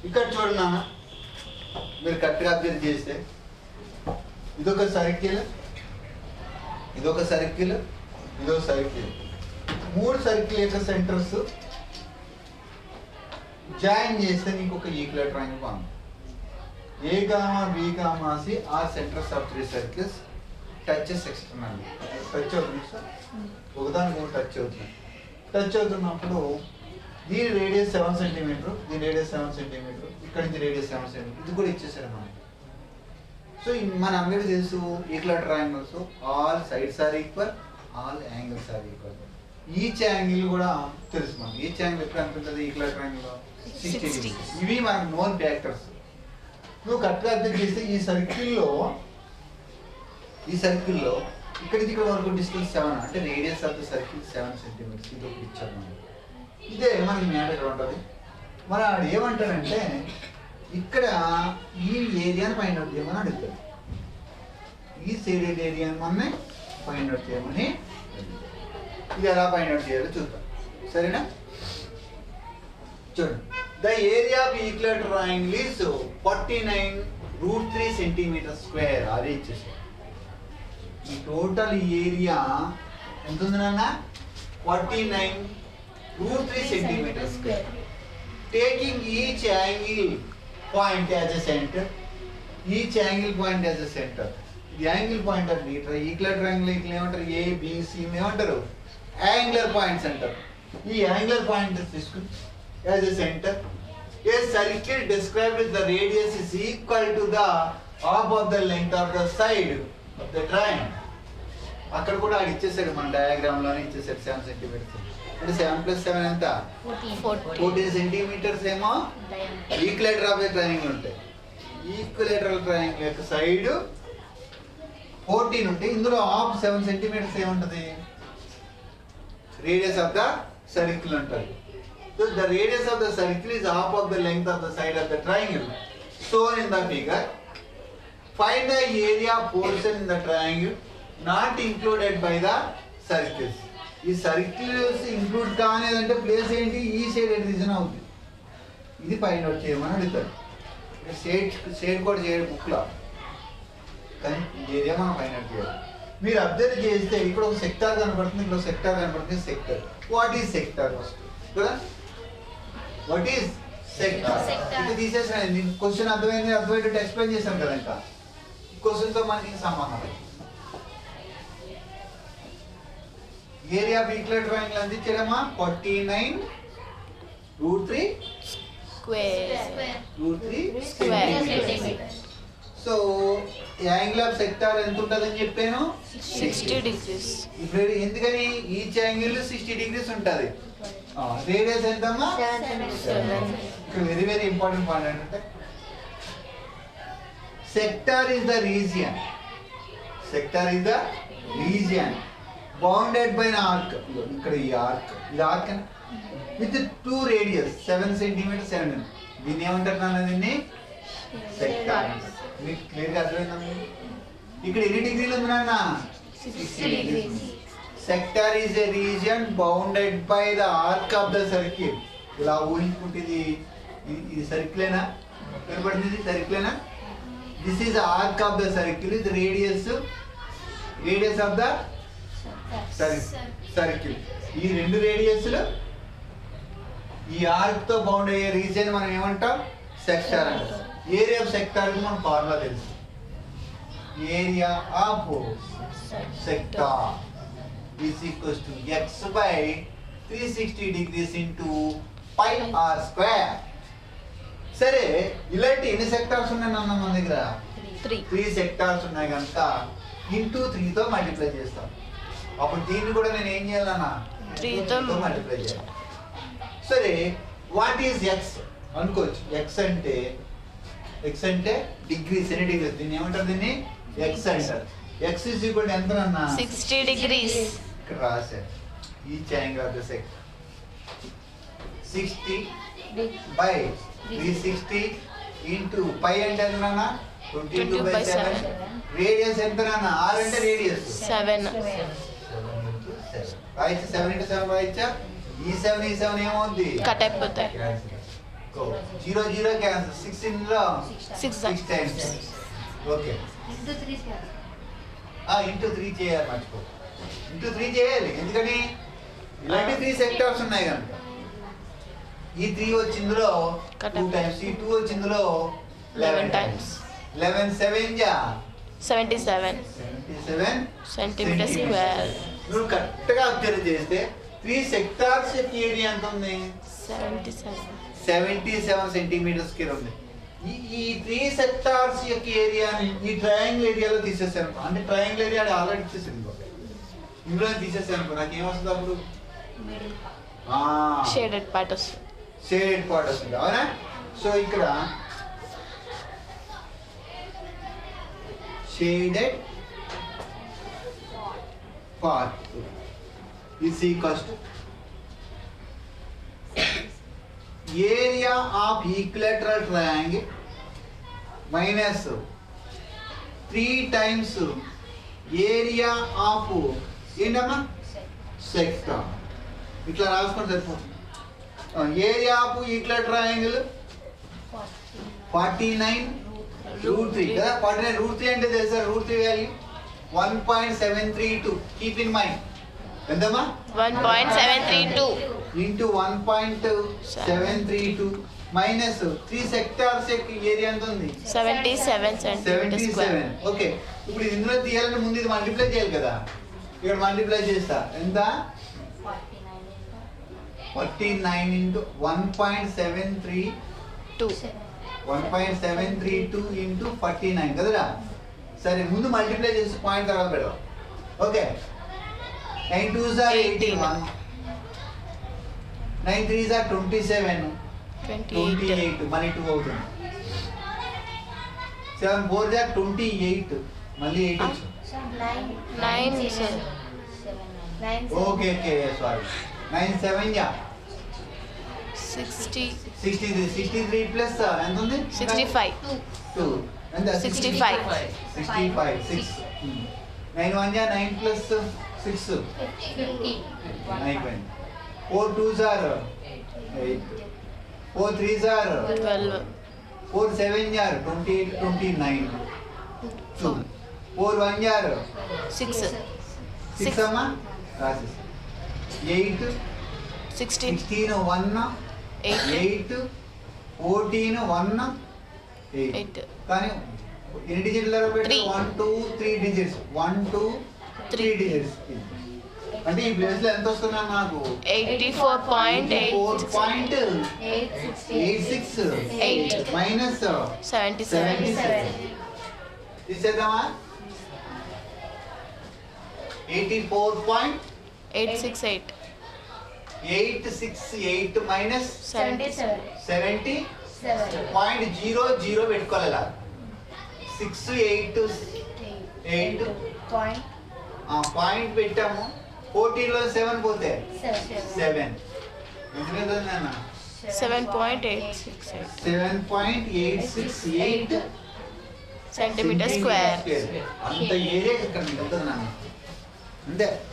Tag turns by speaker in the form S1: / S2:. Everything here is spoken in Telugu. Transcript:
S1: ఇక్కడ చూడండి నాన్న మీరు కరెక్ట్గా అబ్జర్వ్ చేస్తే ఇదొక సర్కిల్ ఇదొక సర్కిల్ ఇదొక సర్కిల్ మూడు సర్కిల్ యొక్క సెంటర్స్ జాయిన్ చేస్తే నీకు ఒక ఈక్వల్ ట్రయాంగిల్ బాగుంది A comma B comma C are centres of three circles touches external touch అవుతుంది సార్ ఒకదాని మూడు టచ్ అవుతుంది టచ్ అవుతున్నప్పుడు దీని రేడియస్ సెవెన్ సెంటీమీటర్ దీని రేడియస్ సెవెన్ సెంటీమీటర్ ఇక్కడ నుంచి రేడియస్ సెవెన్ సెంటీమీటర్ ఇది కూడా ఇచ్చేసారు మనకి సో ఇన్- మన అందరికీ తెలుసు equal triangles all sides are equal all angles are equal each angle కూడా తెలుసు మనకి ఈచ్ యాంగిల్ ఎప్పుడు ఎంత ఉంటుంది ఈక్వల్ ట్రయాంగిల్
S2: 60.
S1: ఇవి మనకు నోన్ ఫ్యాక్టర్స్ నువ్వు కరెక్ట్గా అర్థం చేస్తే ఈ సర్కిల్లో ఈ సర్కిల్లో ఇక్కడ నుంచి ఇక్కడ వరకు డిస్టెన్స్ సెవెన్ అంటే radius of the circle seven centimetres ఇది ఒక పిక్చర్ మనకి ఇదే మనకి మ్యాటర్ ఉంటుంది మరి ఆడు ఏమంటాడంటే ఇక్కడ ఈ ఏరియాని ఫైండ్ అవుట్ చేయమని అడుగుతాడు ఈ షేడెడ్ ఏరియాని మనమే ఫైండ్ అవుట్ చేయమని అడుగుతాడు. ఇది ఎలా ఫైండ్ అవుట్ చేయాలో చూద్దాం సరేనా చూడండి the area of equal triangle is forty nine root three centimetre square అదే ఇచ్చేసారు ఈ టోటల్ ఏరియా ఎంత ఉంది నాన్న forty nine root three centimetre square taking each angle point as a centre each angle point as a centre ఇది యాంగిల్ పాయింట్ అంటే ఇట్లా ఈక్వల్ ట్రయాంగిల్ ఇట్లా ఏమంటారు ఏ బిసి ఏమంటారు యాంగులర్ పాయింట్స్ అంటారు ఈ యాంగులర్ పాయింట్ తీసుకుని as a centre a circle described with the radius is equal to the half of the length of the side of the triangle అక్కడ కూడా ఆడు ఇచ్చేసాడు మన డయాగ్రామ్ లోనే ఇచ్చేసాడు సెవెన్ సెంటీమీటర్స్ అంటే సెవెన్ ప్లస్ సెవెన్ ఎంత ఫోర్టీన్ సెంటీమీటర్స్ ఏమో ఈక్వలేటర్ ఆఫ్ ద ట్రయాంగిల్ ఉంటాయి ఈక్వలేటరల్ ట్రయాంగిల్ యొక్క సైడ్ ఫోర్టీన్ ఉంటాయి ఇందులో హాఫ్ సెవెన్ సెంటీమీటర్స్ ఏముంటది రేడియస్ ఆఫ్ ద సర్కిల్ ఉంటుంది so the radius of the circle is half of the length of the side of the triangle so in the figure find the area portion in the triangle not included by the circles ఈ సర్కిల్స్ ఇంక్లూడ్ కానేదంటే ప్లేస్ ఏంటి ఈ షేడెడ్ రీజన్ అవుతుంది ఇది ఫైండ్ అవుట్ చేయమని అడుగుతాడు షేడ్ షేడ్ కూడా చేయడు బుక్లో కానీ ఈ ఏరియా మనం ఫైండ్ అవుట్ చేయాలి మీరు అబ్జర్వ్ చేస్తే ఇక్కడ ఒక సెక్టార్ కనపడుతుంది ఇక్కడ ఒక సెక్టార్ కనపడుతుంది sector what is sector first కదా వాట్ ఈస్ సెక్టార్
S3: Sector.
S1: ఇది తీసేసిన క్వశ్చన్ అర్థమైంది అర్థమయ్యేటట్టు ఎక్స్ప్లెయిన్ చేశాం కదా ఇంకా క్వశ్చన్ తో మనకి సంబంధం లేదు. ఏరియా ఆఫ్ ఈక్వల్ ట్రయాంగిల్ అందించడమా forty nine root three
S2: square
S1: root three
S2: Square.
S1: So angle of sector ఎంత ఉంటుందని చెప్పాను
S2: సిక్స్టీ డిగ్రీస్
S1: ఇప్పుడు ఎందుకని ఈచ్ యాంగిల్ సిక్స్టీ డిగ్రీస్ ఉంటుంది రేడియస్ ఎంతమ్మా
S2: సెవెన్
S1: ఇక్కడ వెరీ వెరీ ఇంపార్టెంట్ పాయింట్ ఏంటంటే sector is the region sector is the region bounded by arc ఇక్కడ ఈ ఆర్క్ ఇది arc with two radius seven centimetre seven దీన్ని ఏమంటారు నాన్న దీన్ని సెక్టార్ మీకు క్లియర్గా అర్థమైందా ఇక్కడ ఎన్ని డిగ్రీలు ఉంది నాన్న sector is a region bounded by the arc of the circle ఇలా ఊహించుకుంటే ఇది ఇది- ఇది సర్కిలేనా కనపడుతుంది ఇది సర్కిలేనా this is arc of the circle ఇది radius radius of the circle ఈ రెండు రేడియస్లు ఈ ఆర్క్ తో బౌండ్ అయ్యే రీజియన్ మనం ఏమంటాం సెక్టార్ అంటాం ఏరియా ఆఫ్ సెక్టార్ మనం ఫార్ములా తెలుసు area of sector is equals to x by 360 degrees into pi r square. సరే ఇలాంటి ఎన్ని సెక్టార్స్ ఉన్నాయి నాన్న మన దగ్గర
S2: త్రీ
S1: త్రీ సెక్టార్స్ ఉన్నాయి కనుక ఇంటూ త్రీతో మల్టిప్లై చేస్తాం అప్పుడు దీన్ని కూడా నేను ఏం చేయాలన్నా
S2: Three తో
S1: మల్టిప్లై చేయాలి సరే వాట్ ఈస్ ఎక్స్ అనుకోవచ్చు ఎక్స్ అంటే ఎక్స్ అంటే డిగ్రీస్ ఎన్ని డిగ్రీస్ దీన్ని ఏమంటారు దీన్ని ఎక్స్ అంటారు ఎక్స్ ఇస్ ఈక్వల్ ఎంత అన్నా
S2: సిక్స్టీ డిగ్రీస్
S1: ఇక్కడ రాశారు ఈ angle of the sector sixty by three sixty into pi అంటే ఎంత నాన్న twenty two
S2: 22
S1: by
S2: by
S1: seven
S2: seven.
S1: Radius ఎంత నాన్న ఆర్ అంటే రేడియస్
S2: సెవెన్
S1: రాయచ్చు సెవెన్ ఇంటూ సెవెన్ రాయచ్చా ఈ సెవెన్ ఈ సెవెన్ ఏమవుద్ది
S2: కట్ అయిపోతాయి
S1: జీరో జీరో క్యాన్సర్ సిక్స్ ఇందులో
S2: six
S1: six times okay
S3: into three square
S1: into three చేయాలి మర్చిపో ఇంటూ త్రీ చేయాలి ఎందుకని ఇలాంటి త్రీ సెక్టార్స్ ఉన్నాయి కనుక ఈ త్రీ వచ్చి ఇందులో
S2: Cut
S1: టూ
S2: off.
S1: టైమ్స్ ఈ టూ వచ్చి ఇందులో eleven
S2: eleven
S1: times
S2: times
S1: eleven seven జా
S2: seventy seven
S1: seventy seven
S2: centimetre square
S1: నువ్వు కరెక్ట్గా అబ్జర్వ్ చేస్తే త్రీ సెక్టార్స్ యొక్క ఏరియా ఎంత ఉంది
S2: seventy seven
S1: seventy seven centimetre square ఉంది ఈ ఈ త్రీ సెక్టార్స్ యొక్క ఏరియాని ఈ ట్రయాంగిల్ ఏరియాలో తీసేసాను అంటే ట్రయాంగిల్ ఏరియా ఆల్రెడీ ఇచ్చేసాను ఇంకో. ఇందులో తీసేసాను అనుకో నాకు ఏమొస్తుంది అప్పుడు
S3: మిడిల్
S2: షేడెడ్ పార్ట్ వస్తుంది
S1: షేడెడ్ పార్ట్ వస్తుంది అవునా సో ఇక్కడ shaded part is equals to area of equilateral triangle minus three times area of ఏంటమ్మా సెక్టార్ ఇట్లా రాసుకొని సరిపోతుంది area of equal triangle forty nine root three కదా ఫార్టీ నైన్ రూట్ త్రీ అంటే తెలుసా root three value one point seven three two keep in mind ఎంతమ్మా
S2: one point seven three two
S1: into one point seven three two minus three sectors area ఎంత ఉంది
S2: seventy seven centimetre
S1: seventy
S2: square
S1: seven okay ఇప్పుడు ఇది ఇందులో తీయాలంటే ముందు ఇది మల్టిప్లై చేయాలి కదా ఇక్కడ మల్టిప్లై చేస్తా ఎంత
S3: forty nine
S1: forty nine into one point seven three
S2: two
S1: one point seven three two into forty nine కదరా సరే ముందు మల్టిప్లై చేసి పాయింట్ తర్వాత పెడదాం okay nine two sir eighty one nine three sir twenty seven
S2: twenty
S1: twenty
S2: eight
S1: eight మళ్ళీ టూ అవుతుంది సెవెన్ ఫోర్ జార్ ట్వంటీ ఎయిట్ మళ్ళీ ఎయిట్ వచ్చింది
S3: nine
S2: Nine, sir.
S3: Nine
S1: okay okay sorry nine seven యా
S2: sixty
S1: sixty three sixty three plus ఎంత ఉంది
S2: సిక్స్టీ ఫైవ్
S1: టూ ఎంత
S2: sixty five
S1: sixty five six nine one జా నైన్ ప్లస్ సిక్స్
S3: ఫిఫ్టీ
S1: అయిపోయింది four two sir eight four three sir
S2: twelve
S1: four seven జార్ twenty eight twenty nine two four one జార్
S2: సిక్స్
S1: సిక్స్ అమ్మా రాసేసి eight
S2: sixteen
S1: sixteen one
S2: eight
S1: eight fourteen one eight
S2: eight
S1: కానీ ఎన్ని డిజిట్లు పెట్టి
S2: Three.
S1: One two three digits one two three
S2: Three.
S1: Digits అంటే ఈ ప్లేస్ లో ఎంత వస్తున్నా నాకు
S2: eighty four point
S1: four
S2: eight
S1: point
S3: eight sixty
S1: eight six
S2: Eight.
S1: Minus
S2: seventy
S1: seventy
S2: seven
S3: seven
S1: తీసేద్దామా eighty four point
S2: eight six eight
S1: eight six eight minus
S3: seventy seven
S1: seventy
S3: seven
S1: point zero zero పెట్టుకోవాలి ఇలా six eight eight
S3: point
S1: point పెట్టాము ఫోర్టీన్లో సెవెన్ పోతే
S3: సెవెన్
S1: సెవెన్ ఎందుకంటే నాన్న
S2: seven point eight six eight
S1: seven point eight six eight
S2: centimetre square
S1: అంత ఏరియా ఇక్కడ మిగులుతుంది నాన్న అంతే